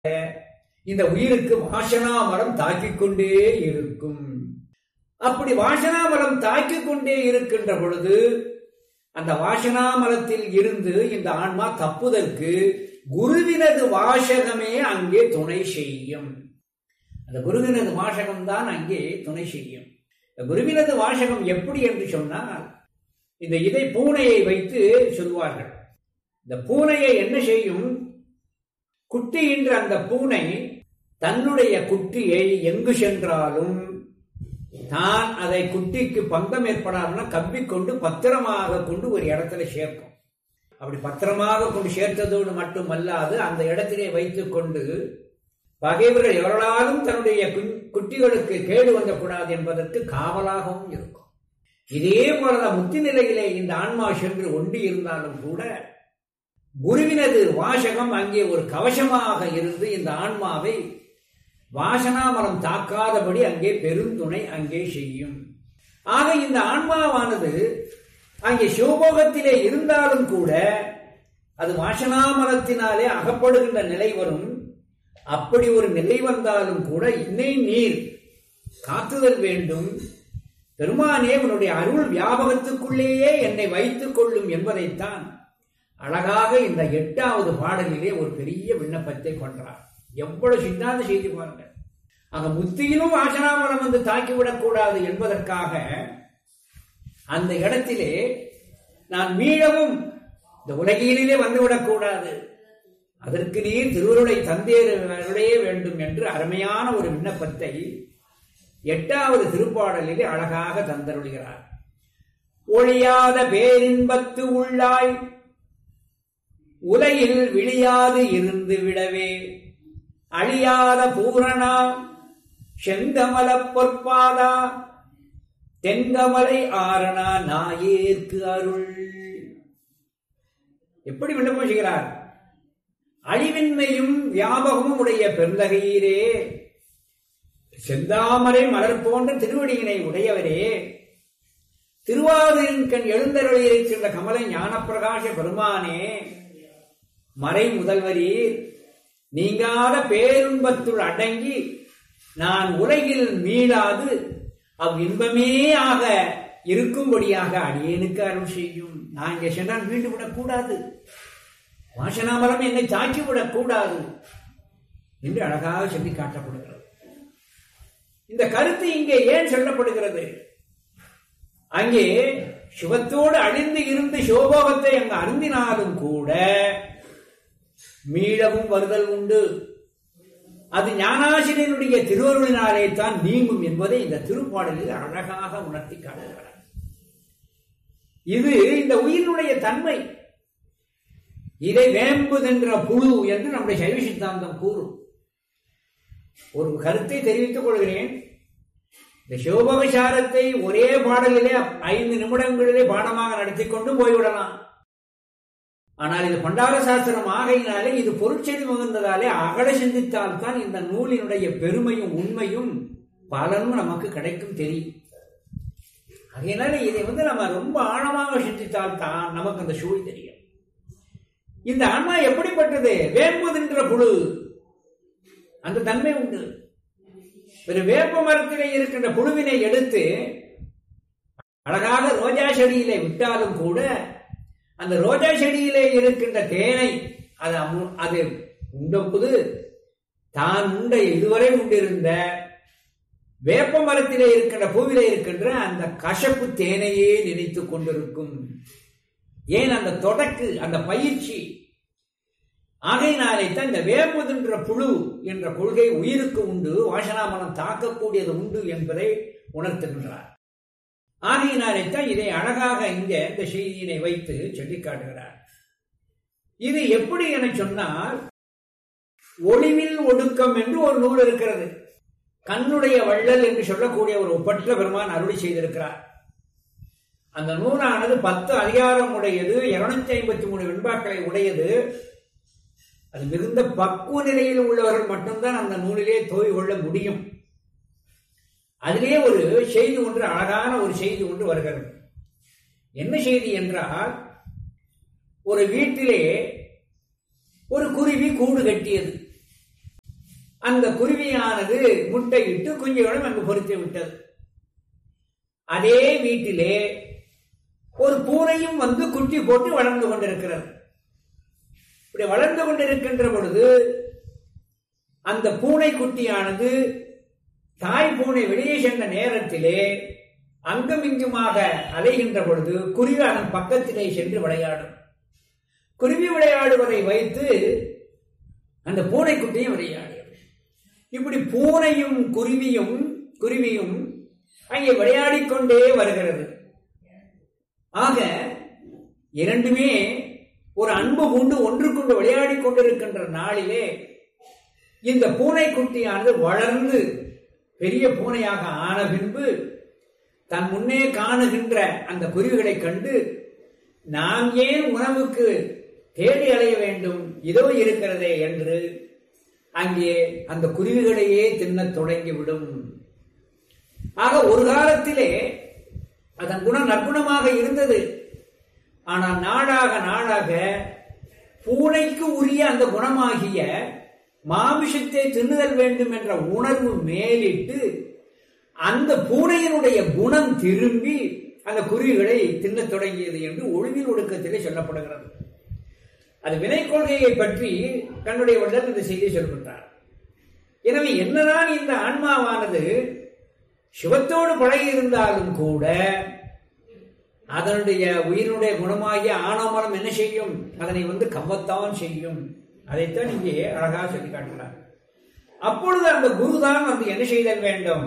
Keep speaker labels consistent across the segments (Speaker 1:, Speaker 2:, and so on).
Speaker 1: இந்த உயிருக்கு வாசனா மரம் தாக்கிக் கொண்டே இருக்கும் அப்படி வாசனா மரம் தாக்கிக் கொண்டே இருக்கின்ற பொழுது அந்த வாசனா மரத்தில் இருந்து இந்த ஆன்மா தப்புதற்கு குருவினது வாசகமே அங்கே துணை செய்யும் அந்த குருவினது வாசகம் தான் அங்கே துணை செய்யும் இந்த குருவினது வாசகம் எப்படி என்று சொன்னால் இந்த இதை பூனையை வைத்து சொல்வார்கள் இந்த பூனையை என்ன செய்யும் குட்டியின்ற அந்த பூனை தன்னுடைய குட்டியை எங்கு சென்றாலும் தான் அதை குட்டிக்கு பங்கம் ஏற்படாதுன்னா கவ்விக்கொண்டு பத்திரமாக கொண்டு ஒரு இடத்துல சேர்க்கும் அப்படி பத்திரமாக கொண்டு சேர்த்ததோடு மட்டுமல்லாது அந்த இடத்திலே வைத்துக் கொண்டு பகைவர்கள் எவர்களாலும் தன்னுடைய குட்டிகளுக்கு கேடு வந்துவிடக்கூடாது என்பதற்கு காவலாகவும் இருக்கும் இதே போலதான் முத்தி நிலையிலே இந்த ஆன்மா சென்று ஒண்டி இருந்தாலும் கூட குருவினது வாசகம் அங்கே ஒரு கவசமாக இருந்து இந்த ஆன்மாவை வாசனாமரம் தாக்காதபடி அங்கே பெருந்துணை அங்கே செய்யும் ஆக இந்த ஆன்மாவானது அங்கே சிவபோகத்திலே இருந்தாலும் கூட அது வாசனாமரத்தினாலே அகப்படுகின்ற நிலை வரும் அப்படி ஒரு நிலை வந்தாலும் கூட இன்னை நீர் காத்துதல் வேண்டும் பெருமானே உன்னுடைய அருள் வியாபகத்துக்குள்ளேயே என்னை வைத்துக் கொள்ளும் என்பதைத்தான் அழகாக இந்த எட்டாவது பாடலிலே ஒரு பெரிய விண்ணப்பத்தை கொன்றார் எவ்வளவு சித்தாந்த செய்தி பாருங்க அங்க முத்தியிலும் வாசனாமரம் வந்து தாக்கிவிடக் கூடாது என்பதற்காக அந்த இடத்திலே நான் மீளவும் இந்த உலகிலே வந்துவிடக் கூடாது அதற்கு நீர் திருவருளை தந்தேருடைய வேண்டும் என்று அருமையான ஒரு விண்ணப்பத்தை எட்டாவது திருப்பாடலிலே அழகாக தந்தருளுகிறார் ஒழியாத பேரின்பத்து உள்ளாய் உலகில் விழியாது இருந்து விடவே அழியாத பூரணா செங்கமல பொற்பாதா தென்கமலை ஆரணா நாயேற்கு அருள் எப்படி விண்ணப்பம் செய்கிறார் அழிவின்மையும் வியாபகமும் உடைய பெருந்தகையீரே செந்தாமரை மலர் போன்ற திருவடியினை உடையவரே திருவாரூரின் கண் எழுந்தருளி இருக்கின்ற கமலை ஞானப்பிரகாச பெருமானே மறை முதல்வரீர் நீங்காத பேருன்பத்துள் அடங்கி நான் உலகில் மீளாது அவ் இன்பமே ஆக இருக்கும்படியாக அடியேனுக்கு அருள் செய்யும் நான் இங்கே சென்றால் மீண்டு விடக்கூடாது வாசனாமரம் என்னை தாக்கி விடக்கூடாது என்று அழகாக சொல்லி காட்டப்படுகிறது இந்த கருத்து இங்கே ஏன் சொல்லப்படுகிறது அங்கே சிவத்தோடு அழிந்து இருந்து சோபோகத்தை அங்கு அருந்தினாலும் கூட மீளவும் வருதல் உண்டு அது ஞானாசிரியனுடைய திருவருளினாலே தான் நீங்கும் என்பதை இந்த திருப்பாடலில் அழகாக உணர்த்தி காட்டுகிறார் இது இந்த உயிரினுடைய தன்மை இதை வேம்புதென்ற புழு என்று நம்முடைய சைவ சித்தாந்தம் கூறும் ஒரு கருத்தை தெரிவித்துக் கொள்கிறேன் இந்த சிவபகசாரத்தை ஒரே பாடலிலே ஐந்து நிமிடங்களிலே பாடமாக நடத்தி கொண்டு போய்விடலாம் ஆனால் இது பண்டார சாஸ்திரம் ஆகையினாலே இது பொருட்செடி மிகுந்ததாலே அகட சிந்தித்தால் தான் இந்த நூலினுடைய பெருமையும் உண்மையும் பலனும் நமக்கு கிடைக்கும் தெரியும் ஆகையினால இதை வந்து நம்ம ரொம்ப ஆழமாக சிந்தித்தால் தான் நமக்கு அந்த சூழ் தெரியும் இந்த ஆன்மா எப்படிப்பட்டது வேம்புதென்ற புழு அந்த தன்மை உண்டு ஒரு வேப்ப மரத்திலே இருக்கின்ற புழுவினை எடுத்து அழகாக ரோஜா செடியிலே விட்டாலும் கூட அந்த ரோஜா செடியிலே இருக்கின்ற தேனை அது அது உண்டபோது தான் உண்ட இதுவரை உண்டிருந்த வேப்ப மரத்திலே இருக்கின்ற பூவிலே இருக்கின்ற அந்த கசப்பு தேனையே நினைத்து கொண்டிருக்கும் ஏன் அந்த தொடக்கு அந்த பயிற்சி ஆகையினாலே தான் இந்த வேம்புதென்ற புழு என்ற கொள்கை உயிருக்கு உண்டு வாசனாமனம் தாக்கக்கூடியது உண்டு என்பதை உணர்த்துகின்றார் ஆகையினாலே தான் இதை அழகாக இங்க இந்த செய்தியினை வைத்து சொல்லி காட்டுகிறார் இது எப்படி என சொன்னால் ஒளிவில் ஒடுக்கம் என்று ஒரு நூல் இருக்கிறது கண்ணுடைய வள்ளல் என்று சொல்லக்கூடிய ஒரு ஒப்பற்ற பெருமான் அருளி செய்திருக்கிறார் அந்த நூலானது பத்து அதிகாரம் உடையது இருநூத்தி ஐம்பத்தி மூணு வெண்பாக்களை உடையது அது மிகுந்த பக்குவ நிலையில் உள்ளவர்கள் மட்டும்தான் அந்த நூலிலே தோய் கொள்ள முடியும் அதிலே ஒரு செய்தி ஒன்று அழகான ஒரு செய்தி ஒன்று வருகிறது என்ன செய்தி என்றால் ஒரு வீட்டிலே ஒரு குருவி கூடு கட்டியது அந்த குருவியானது முட்டையிட்டு குஞ்சுகளும் அங்கு பொறித்து விட்டது அதே வீட்டிலே ஒரு பூனையும் வந்து குட்டி போட்டு வளர்ந்து கொண்டிருக்கிறது இப்படி வளர்ந்து கொண்டிருக்கின்ற பொழுது அந்த பூனை குட்டியானது தாய் பூனை வெளியே சென்ற நேரத்திலே அங்கும் இங்குமாக அலைகின்ற பொழுது குருவி அதன் பக்கத்திலே சென்று விளையாடும் குருவி விளையாடுவதை வைத்து அந்த பூனை குட்டியும் விளையாடும் இப்படி பூனையும் குருவியும் குருவியும் அங்கே விளையாடிக் கொண்டே வருகிறது ஆக இரண்டுமே ஒரு அன்பு கொண்டு ஒன்றுக்கொண்டு விளையாடி கொண்டிருக்கின்ற நாளிலே இந்த பூனைக்குட்டியானது வளர்ந்து பெரிய பூனையாக ஆன பின்பு தன் முன்னே காணுகின்ற அந்த குருவிகளை கண்டு நாம் ஏன் உணவுக்கு தேடி அலைய வேண்டும் இதோ இருக்கிறதே என்று அங்கே அந்த குருவிகளையே தின்னத் தொடங்கிவிடும் ஆக ஒரு காலத்திலே அதன் குணம் நற்குணமாக இருந்தது ஆனால் நாடாக நாடாக பூனைக்கு உரிய அந்த குணமாகிய மாமிஷத்தை தின்னுதல் வேண்டும் என்ற உணர்வு மேலிட்டு அந்த பூனையினுடைய குணம் திரும்பி அந்த குருவிகளை தின்னத் தொடங்கியது என்று ஒழுங்கில் ஒடுக்கத்திலே சொல்லப்படுகிறது அது வினை கொள்கையை பற்றி தன்னுடைய வள்ளல் இந்த செய்தியை சொல்கின்றார் எனவே என்னதான் இந்த ஆன்மாவானது சிவத்தோடு பழகி இருந்தாலும் கூட அதனுடைய உயிரினுடைய குணமாகிய ஆணவமரம் என்ன செய்யும் அதனை வந்து கவ்வத்தான் செய்யும் அதைத்தான் இங்கே அழகாக சொல்லி காட்டுகிறார் அப்பொழுது அந்த குருதான் வந்து என்ன செய்தல் வேண்டும்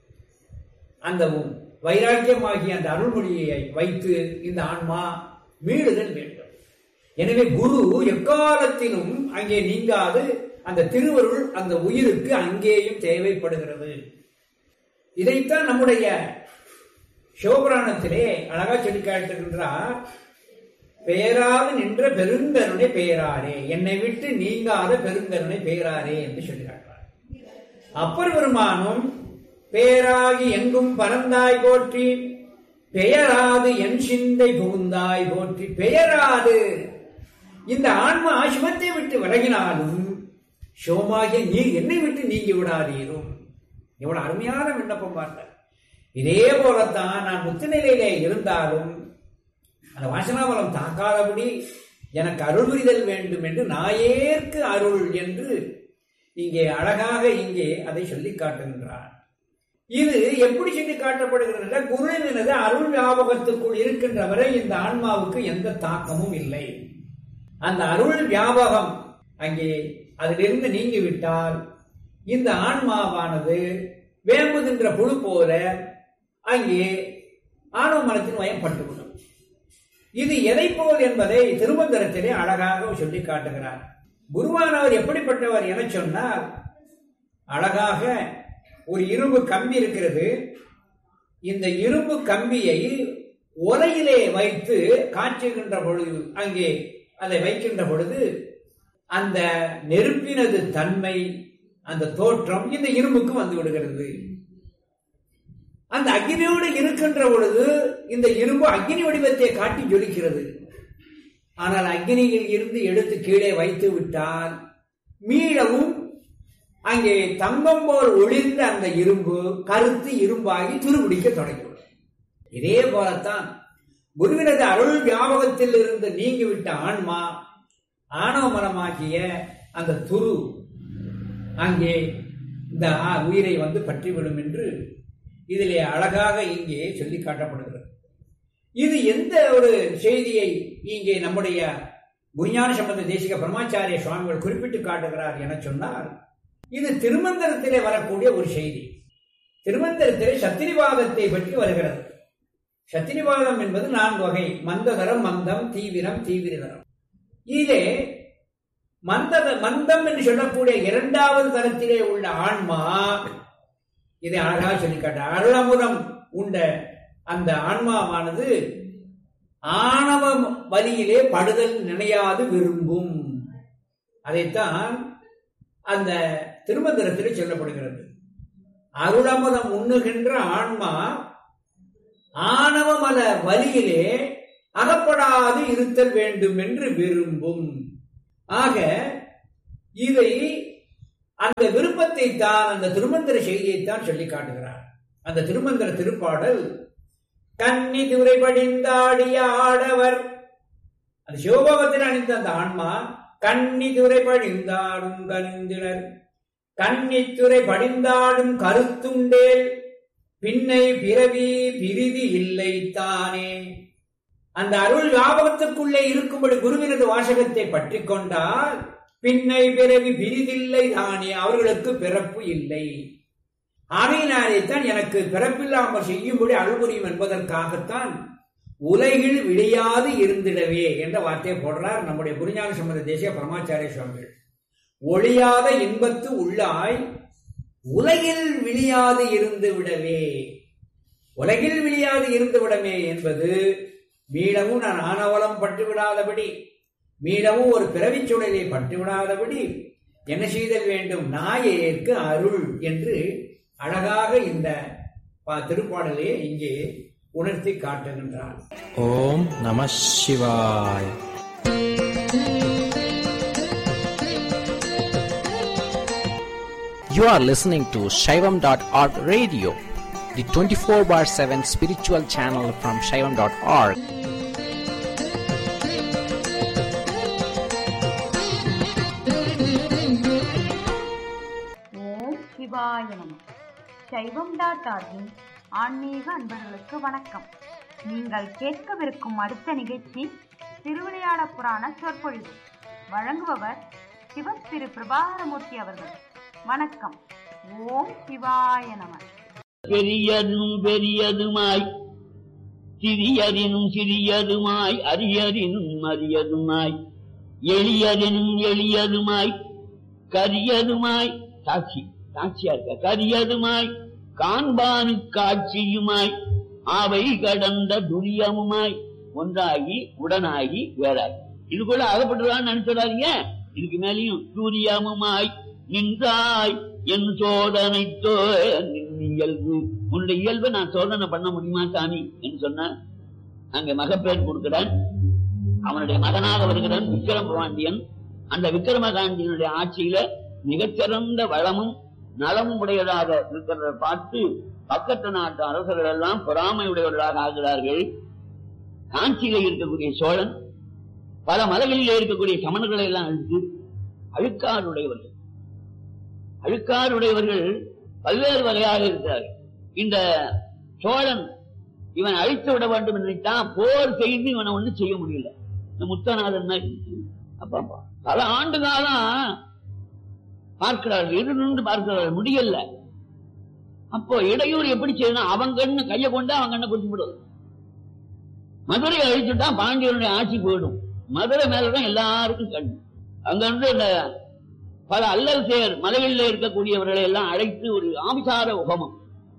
Speaker 1: அந்த வைராக்கியமாகிய அந்த அருள்மொழியை வைத்து இந்த ஆன்மா மீளுதல் வேண்டும் எனவே குரு எக்காலத்திலும் அங்கே நீங்காது அந்த திருவருள் அந்த உயிருக்கு அங்கேயும் தேவைப்படுகிறது இதைத்தான் நம்முடைய சிவபுராணத்திலே அழகா சொல்லி காட்டுகின்றார் பேராது நின்ற பெருங்கருணை பேராரே என்னை விட்டு நீங்காத பெருங்கருணை பேராரே என்று சொல்லி காட்டுறார் அப்பர் பெருமானும் பேராகி எங்கும் பறந்தாய் போற்றி பெயராது என் சிந்தை புகுந்தாய் போற்றி பெயராது இந்த ஆன்மா சிவத்தை விட்டு விலகினாலும் சிவமாகிய நீ என்னை விட்டு நீங்கி விடாதீரும் எவ்வளவு அருமையான விண்ணப்பம் பார்த்த இதே போலத்தான் நான் முத்து நிலையிலே இருந்தாலும் அந்த வாசனாபலம் தாக்காதபடி எனக்கு அருள் புரிதல் வேண்டும் என்று நாயேற்கு அருள் என்று இங்கே அழகாக இங்கே அதை சொல்லி காட்டுகின்றார் இது எப்படி சொல்லி காட்டப்படுகிறது குருவினது அருள் வியாபகத்துக்குள் இருக்கின்ற வரை இந்த ஆன்மாவுக்கு எந்த தாக்கமும் இல்லை அந்த அருள் வியாபகம் அங்கே அதிலிருந்து நீங்கிவிட்டால் இந்த ஆன்மாவானது வேம்புகின்ற புழு போல அங்கே ஆணவ மனத்தின் வயப்பட்டுவிடும் இது எதை போல் என்பதை திருமந்திரத்திலே அழகாக சொல்லி காட்டுகிறார் குருவானவர் எப்படிப்பட்டவர் என சொன்னால் அழகாக ஒரு இரும்பு கம்பி இருக்கிறது இந்த இரும்பு கம்பியை உலையிலே வைத்து காய்ச்சுகின்ற பொழுது அங்கே அதை வைக்கின்ற பொழுது அந்த நெருப்பினது தன்மை அந்த தோற்றம் இந்த இரும்புக்கு வந்து விடுகிறது அந்த அக்னியோடு இருக்கின்ற பொழுது இந்த இரும்பு அக்னி வடிவத்தை காட்டி ஜொலிக்கிறது ஆனால் அக்னியில் இருந்து எடுத்து கீழே வைத்து விட்டால் மீளவும் அங்கே தங்கம் போல் ஒளிர்ந்த அந்த இரும்பு கருத்து இரும்பாகி துருபிடிக்க தொடங்கிவிடும் இதே போலத்தான் குருவினது அருள் வியாபகத்தில் இருந்து நீங்கிவிட்ட ஆன்மா ஆணவ மனமாகிய அந்த துரு அங்கே இந்த உயிரை வந்து பற்றிவிடும் என்று இதிலே அழகாக இங்கே சொல்லி காட்டப்படுகிறது இது எந்த ஒரு செய்தியை இங்கே நம்முடைய குஞ்ஞான சம்பந்த தேசிக பிரமாச்சாரிய சுவாமிகள் குறிப்பிட்டு காட்டுகிறார் என சொன்னால் இது திருமந்திரத்திலே வரக்கூடிய ஒரு செய்தி திருமந்திரத்திலே சத்திரிவாதத்தை பற்றி வருகிறது சத்திரிவாதம் என்பது நான்கு வகை மந்ததரம் மந்தம் தீவிரம் தீவிரதரம் இதிலே மந்த மந்தம் என்று சொல்லக்கூடிய இரண்டாவது தரத்திலே உள்ள ஆன்மா இதை அழகாக சொல்லி காட்ட அருளமுதம் உண்ட அந்த ஆன்மாவானது ஆணவ வழியிலே படுதல் நினையாது விரும்பும் அதைத்தான் அந்த திருமந்திரத்திலே சொல்லப்படுகிறது அருளமுதம் உண்ணுகின்ற ஆன்மா ஆணவமல வழியிலே அகப்படாது இருத்தல் வேண்டும் என்று விரும்பும் ஆக இதை அந்த விருப்பத்தை தான் அந்த திருமந்திர செய்தியைத்தான் சொல்லி காட்டுகிறார் அந்த திருமந்திர திருப்பாடல் கன்னி துறை படிந்தாடிய ஆடவர் அந்த சிவபோகத்தில் அணிந்த அந்த ஆன்மா கன்னி துறை படிந்தாடும் கருந்தினர் கன்னித்துறை படிந்தாடும் கருத்துண்டேல் பின்னை பிறவி பிரிதி இல்லை தானே அந்த அருள் ஞாபகத்துக்குள்ளே இருக்கும்படி குருவினது வாசகத்தை பற்றி கொண்டால் பின்னை பிறவி பிரிதில்லை தானே அவர்களுக்கு பிறப்பு இல்லை ஆகையினாலேத்தான் எனக்கு பிறப்பில்லாமல் செய்யும்படி அருள்புரியும் என்பதற்காகத்தான் உலகில் விழியாது இருந்திடவே என்ற வார்த்தையை போடுறார் நம்முடைய குருஞான சம்பந்த தேசிய பரமாச்சாரிய சுவாமிகள் ஒளியாத இன்பத்து உள்ளாய் உலகில் விழியாது இருந்து விடவே உலகில் விழியாது இருந்து விடமே என்பது மீளவும் நான் ஆணவலம் பட்டு விடாதபடி மீளவும் ஒரு பிறவிச் சூழலை பட்டு விடாதபடி என்ன செய்தல் வேண்டும் நாயேற்கு அருள் என்று அழகாக இந்த திருப்பாடலே இங்கே உணர்த்தி காட்டுகின்றார்
Speaker 2: ஓம் நம சிவாய் You are listening to Shaivam.org radio, the 24 bar 7 spiritual channel from Shaivam.org.
Speaker 3: ஓம் சிவாய நம சைவம் டாட் ஆர்கின் ஆன்மீக அன்பர்களுக்கு வணக்கம் நீங்கள் கேட்கவிருக்கும் அடுத்த நிகழ்ச்சி திருவிளையாட புராண சொற்பொழிவு வழங்குபவர் சிவ திரு பிரபாகரமூர்த்தி அவர்கள் வணக்கம் ஓம் சிவாய நம
Speaker 4: பெரியதும் பெரியதுமாய் சிறியதினும் சிறியதுமாய் அரியதினும் அரியதுமாய் எளியதினும் எளியதுமாய் கரியதுமாய் சாட்சி சாட்சியா இருக்க கரியதுமாய் காண்பானு காட்சியுமாய் அவை கடந்த துரியமுமாய் ஒன்றாகி உடனாகி வேறாகி இதுக்குள்ள அகப்பட்டுதான் நினைச்சிடாதீங்க இதுக்கு மேலேயும் சூரியமுமாய் நின்றாய் என் சோதனைத்தோ நின் இயல்பு உன்னுடைய இயல்பை நான் சோதனை பண்ண முடியுமா சாமி என்று சொன்ன அங்க மகப்பேர் கொடுக்கிறான் அவனுடைய மகனாக வருகிறான் விக்ரம பாண்டியன் அந்த விக்ரமகாண்டியனுடைய ஆட்சியில மிகச்சிறந்த வளமும் நலமும் உடையதாக இருக்கிறத பார்த்து பக்கத்து நாட்டு அரசர்கள் எல்லாம் பொறாமையுடையவர்களாக ஆகிறார்கள் காஞ்சியில இருக்கக்கூடிய சோழன் பல மலைகளிலே இருக்கக்கூடிய சமணர்களை எல்லாம் அழித்து அழுக்காருடையவர்கள் அழுக்காருடையவர்கள் பல்வேறு வகையாக இருக்கிறார்கள் இந்த சோழன் இவன் அழித்து விட வேண்டும் என்று நினைத்தான் போர் செய்து இவனை ஒண்ணு செய்ய முடியல இந்த முத்தநாதன் மாதிரி. அப்பா அப்பா. பல ஆண்டு காலம் பார்க்கிறார்கள் இரு நின்று பார்க்கிறார்கள் முடியல அப்போ இடையூறு எப்படி செய்யணும் அவன் கண்ணு கையை கொண்டு அவன் கண்ணை குத்தி விடுவது மதுரை அழிச்சுட்டா பாண்டியனுடைய ஆட்சி போயிடும் மதுரை மேலதான் எல்லாருக்கும் கண் அங்க இருந்து இந்த பல அல்லல் சேர் மலைகளில் இருக்கக்கூடியவர்களை எல்லாம் அழைத்து ஒரு ஆபிசார ஹோமம்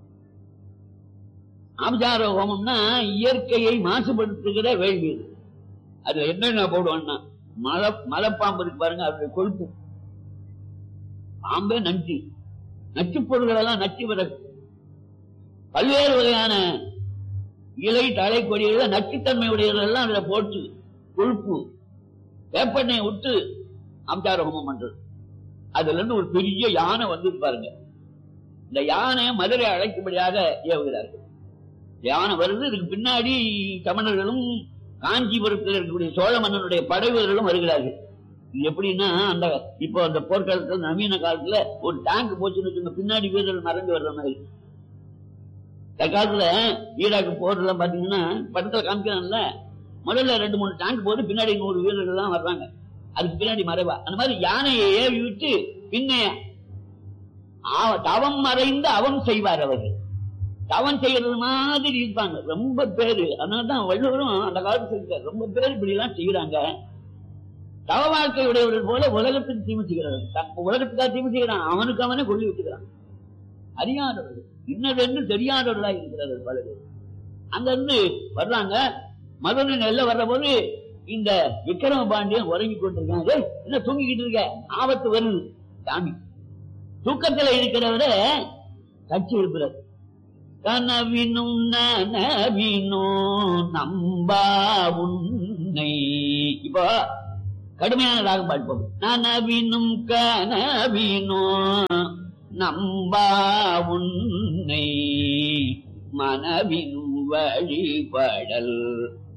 Speaker 4: ஆபிசார ஹோமம்னா இயற்கையை மாசுபடுத்துகிற வேள்வி இது. அதுல என்னென்ன போடுவான்னா மலை மலைப்பாம்பு இருக்கு பாருங்க அதோட கொழுப்பு பாம்பே நஞ்சு நச்சு பொருள்கள் எல்லாம் நச்சு விறகு பல்வேறு வகையான இலை தலை கொடிகளை நச்சுத்தன்மை உடையவர்கள் எல்லாம் அதுல போட்டு கொழுப்பு வேப்பெண்ணெய் விட்டு அம்சார ஹோமம் பண்றது அதுல இருந்து ஒரு பெரிய யானை வந்து பாருங்க இந்த யானை மதுரை அழைக்கும்படியாக ஏவுகிறார்கள் யானை வருது இதுக்கு பின்னாடி தமிழர்களும் காஞ்சிபுரத்தில் இருக்கக்கூடிய சோழ மன்னனுடைய படை வீரர்களும் வருகிறார்கள் இது எப்படின்னா அந்த இப்போ அந்த போர்க்காலத்துல நவீன காலத்துல ஒரு டேங்க் போச்சுன்னு வச்சுக்கோங்க, பின்னாடி வீரர்கள் மறைஞ்சு வர்ற மாதிரி இந்த காலத்துல ஈராக்கு போர்லாம் பாத்தீங்கன்னா படத்துல காமிக்கிறான்ல முதல்ல ரெண்டு மூணு டேங்க் போது பின்னாடி நூறு வீரர்கள் தான் வர்றாங்க அதுக்கு பின்னாடி மறைவா அந்த மாதிரி யானையை ஏவி விட்டு பின்னே ஆ- தவம் மறைந்து அவம் செய்வார் அவர்கள் தவம் செய்யறது மாதிரி இருப்பாங்க ரொம்ப பேரு அதனாலதான் வள்ளுவரும் அந்த காலத்துல சொல்லிட்டார் ரொம்ப பேர் இப்படி எல்லாம் செய்யறாங்க தவ வாழ்க்கை உடையவர்கள் போல உலகத்துக்கு தீமை செய்கிறார்கள் த- உலகத்துக்காக தீமை செய்யறான் அவனுக்கு அவனே கொள்ளி விட்டுக்கிறான் அறியாதவர்கள் இன்னதென்று தெரியாதவர்களா இருக்கிறார்கள் பல பேர் அங்க இருந்து வர்றாங்க மதுரை நெல்ல வர்ற போது இந்த விக்ரம பாண்டியன் உறங்கி கொண்டிருக்காங்க "ஏய், என்ன தூங்கிக்கிட்டு இருக்க ஆபத்து வருது சாமி தூக்கத்துல இருக்கிறவர கட்சி இருக்கிறார் கனவினும் நனவினோ நம்பா உன்னை இப்போ கடுமையான ராகம் பாட்போம் நனவினும் கனவினோ நம்பா உன்னை மனவினும் வழிபடல்